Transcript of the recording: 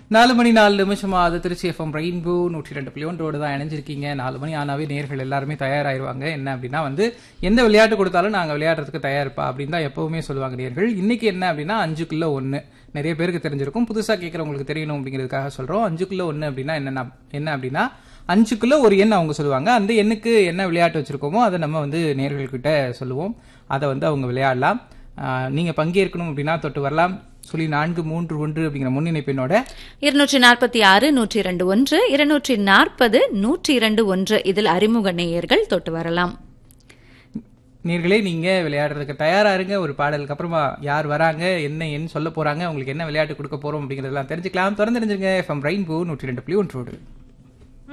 நாலு மணி நாலு நிமிஷமா அது திருச்சி எஃப்எம் ரெயின்போ நூற்றி ரெண்டு புள்ளி ஒன்றோடு தான் இணைஞ்சிருக்கீங்க நாலு மணி ஆனாவே நேர்கள் எல்லாருமே தயாராயிருவாங்க என்ன அப்படின்னா வந்து எந்த விளையாட்டு கொடுத்தாலும் நாங்கள் விளையாடுறதுக்கு தயாரிப்பா அப்படின்னு தான் எப்பவுமே சொல்லுவாங்க நேர்கள் இன்னைக்கு என்ன அப்படின்னா அஞ்சுக்குள்ள ஒன்று நிறைய பேருக்கு தெரிஞ்சிருக்கும் புதுசாக கேட்குறவங்களுக்கு தெரியணும் அப்படிங்கிறதுக்காக சொல்கிறோம் அஞ்சுக்குள்ள ஒன்று அப்படின்னா என்ன என்ன அப்படின்னா அஞ்சுக்குள்ள ஒரு எண் அவங்க சொல்லுவாங்க அந்த எண்ணுக்கு என்ன விளையாட்டு வச்சிருக்கோமோ அதை நம்ம வந்து நேர்கள்கிட்ட சொல்லுவோம் அதை வந்து அவங்க விளையாடலாம் ஆஹ் நீங்க பங்கேற்கணும் அப்படின்னா தொட்டு வரலாம் சொல்லி நான்கு மூன்று ஒன்று அப்படிங்கிற முன்னிணைப்பினோட இருநூற்றி நாற்பத்தி ஆறு நூற்றி இரண்டு ஒன்று இருநூற்றி நாற்பது நூற்றி இரண்டு ஒன்று இதில் அறிமுக நேயர்கள் தொட்டு வரலாம் நீர்களே நீங்க விளையாடுறதுக்கு தயாரா இருங்க ஒரு பாடலுக்கு அப்புறமா யார் வராங்க என்ன எண் சொல்ல போறாங்க உங்களுக்கு என்ன விளையாட்டு கொடுக்க போறோம் அப்படிங்கறதெல்லாம் தெரிஞ்சுக்கலாம் திறந்து தெரிஞ்சுங்க எஃப்எம் ரெயின்போ நூற்றி ரெண்டு புள்ளி ஒன்றோடு